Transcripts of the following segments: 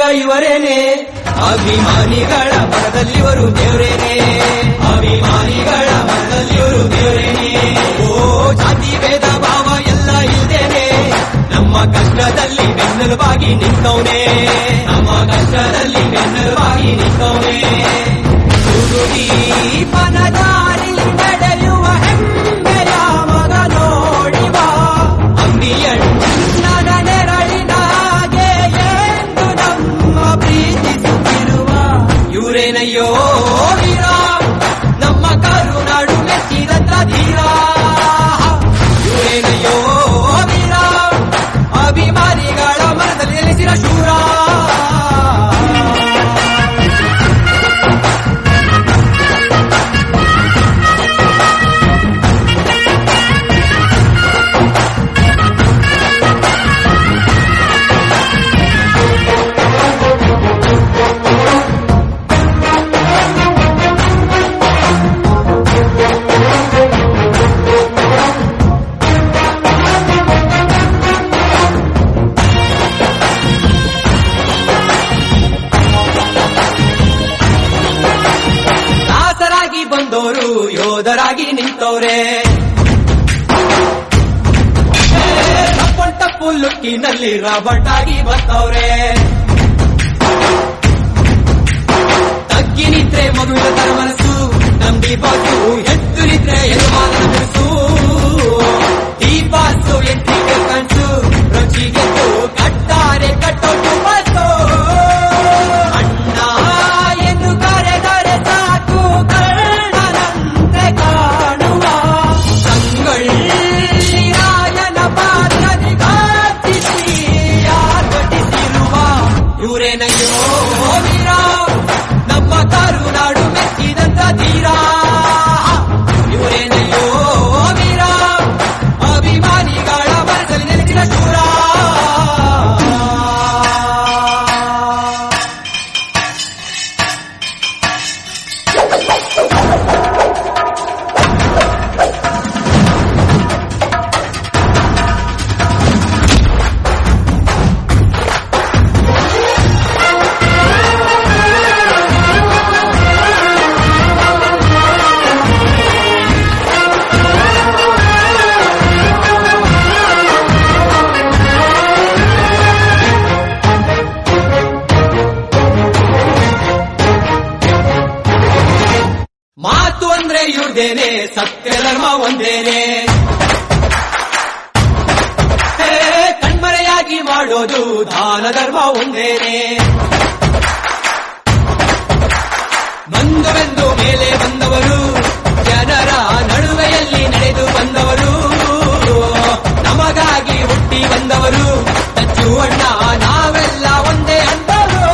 ಇವರೇನೆ ಅಭಿಮಾನಿಗಳ ಮನದಲ್ಲಿವರು ದೇವರೇನೆ ಅಭಿಮಾನಿಗಳ ಮನದಲ್ಲಿವರು ದೇವರೇನೆ ಓ ಜಾತಿ ಭೇದ ಭಾವ ಎಲ್ಲ ಇಲ್ದೇನೆ ನಮ್ಮ ಕಷ್ಟದಲ್ಲಿ ಬೆನ್ನೆಲುಬಾಗಿ ನಿಂತವನೇ ನಮ್ಮ ಕಷ್ಟದಲ್ಲಿ ಬೆನ್ನೆಲುಬಾಗಿ ನಿಂತವನೇ ಸುರುಳಿ ಪನದಾರಿ ನಡೆಯುವ ಹೆಮ್ಮೆಯ ಮಗ ನೋಡಿವ ಅಂಬಿಯಣ್ಣನ ನೆರಳಿನಾಗೆ ಎಂದು ನಮ್ಮ ಪ್ರೀತಿಸುತ್ತಿರುವ ಇವರೇನಯ್ಯೋ ವೀರ ನಮ್ಮ ಕರುನಾಡು ಮೆಚ್ಚಿದಂತ ಧೀರ ಇವರೇನಯ್ಯೋ ವೀರ ಅಭಿಮಾನಿಗಳ ಮನದಲ್ಲಿ ನೆಲೆಸಿದ ಶೂರ ದಾಸರಾಗಿ ಬಂದೋರು ಯೋಧರಾಗಿ ನಿಂತವ್ರೆ ಟಪ್ಪು ಲುಕ್ಕಿನಲ್ಲಿ ರಾಬರ್ಟ್ ಆಗಿ ಬರ್ತವ್ರೆ ತಗ್ಗಿ ನಿದ್ರೆ ಮಗುವಿನ ತರ ಮನಸ್ಸು ನಂಬಿ ಬಾಸು ಎದ್ದು ನಿದ್ರೆ ಯಜಮಾನನ ಮನಸ್ಸು ದೀಪಾಸು ಎಂಟ್ರಿಗೆ ಕನ್ಸು ರುಚಿಗೆದ್ದು ಕಟ್ಟಾರೆ ಕಟ್ಟೋದು ಬಸ್ಸು ಅಣ್ಣ ಎಂದು ಕರೆದರೆ ಸಾಕು ಕರ್ಣನಂತೆ ಕಾಣುವ ಸಂಗೊಳ್ಳಿ ರಾಯನ ಪಾತ್ರದಿ ಘಾತಿಸಿ ಆರ್ಭಟಿಸಿರುವ ಇವರೇನಯ್ಯೋ ವೀರ ನಮ್ಮ ಕರುನಾಡು ಮೆಚ್ಚಿದಂತ ಧೀರ ಇವರೇನಯ್ಯೋ ವೀರ ಅಭಿಮಾನಿಗಳ ಮನಸ್ಸಲ್ಲಿ ನೆಲೆಸಿದ ಶೂರ ಮಾತು ಅಂದ್ರೆ ಇವ್ರದೇನೆ ಸತ್ಯ ಧರ್ಮ ಒಂದೇನೆ ಹೇ, ಕಣ್ಮರೆಯಾಗಿ ಮಾಡೋದು ದಾನ ಧರ್ಮ ಒಂದೇನೆ ಬಂಧುವೆಂದು ಮೇಲೆ ಬಂದವರು ಜನರ ನಡುವೆಯಲ್ಲಿ ನಡೆದು ಬಂದವರು ನಮಗಾಗಿ ಹುಟ್ಟಿ ಬಂದವರು ತಚ್ಚು ಅಣ್ಣ ನಾವೆಲ್ಲ ಒಂದೇ ಅಂದವರು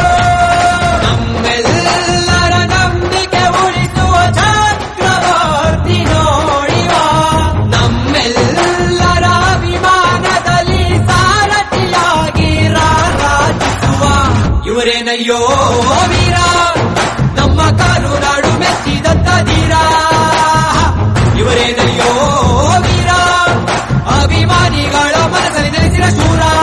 ನಮ್ಮೆಲ್ಲರ ನಂಬಿಕೆ ಉಳಿಸುವ ಚಕ್ರವರ್ತಿ ನೋಡಿವ ನಮ್ಮೆಲ್ಲರ ಅಭಿಮಾನದಲ್ಲಿ ಸಾರಥಿಯಾಗಿ ರಾರಾಜಿಸುವ ಇವರೇನಯ್ಯೋ ವೀರ ನಮ್ಮ ಕರುನಾಡು ಮೆಚ್ಚಿದಂತ ಧೀರ ಇವರೇನಯ್ಯೋ ವೀರ ಅಭಿಮಾನಿಗಳ ಮನಸ್ಸಲ್ಲಿ ನೆಲೆಸಿದ ಶೂರ